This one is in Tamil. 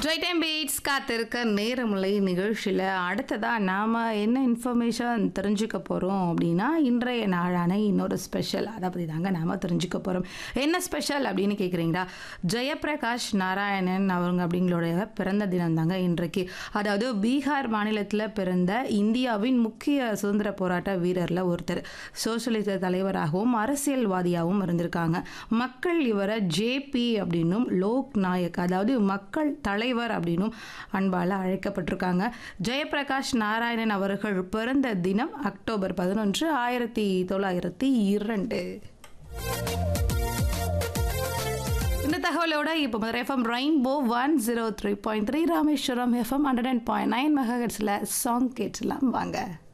ரைட் டைம் பீட்ஸ் காத்திருக்க நேரமுலை நிகழ்ச்சியில் அடுத்ததாக நாம் என்ன இன்ஃபர்மேஷன் தெரிஞ்சுக்க போகிறோம் அப்படின்னா இன்றைய நாளான இன்னொரு ஸ்பெஷல் அதை பற்றி தாங்க நாம் தெரிஞ்சுக்க போகிறோம் என்ன ஸ்பெஷல் அப்படின்னு கேட்குறீங்களா ஜெயபிரகாஷ் நாராயணன் அவங்க அப்படிங்களோட பிறந்த தினம் தாங்க இன்றைக்கு அதாவது பீகார் மாநிலத்தில் பிறந்த இந்தியாவின் முக்கிய சுதந்திர போராட்ட வீரரில் ஒருத்தர் சோசியலிச தலைவராகவும் அரசியல்வாதியாகவும் இருந்திருக்காங்க மக்கள் இவரை ஜேபி அப்படின்னும் லோக் நாயக் அதாவது மக்கள் தலைவர் அப்படின்னும் அன்பால் அழைக்கப்பட்டிருக்காங்க ஜெயபிரகாஷ் நாராயணன் அவர்கள் பிறந்த தினம் அக்டோபர் பதினொன்று ஆயிரத்தி தொள்ளாயிரத்தி இரண்டு இந்த தகவலோட இப்போ முதல் FM Rainbow one zero three point three Rameswaram FM hundred and point nine mega song கேட்கலாம் வாங்க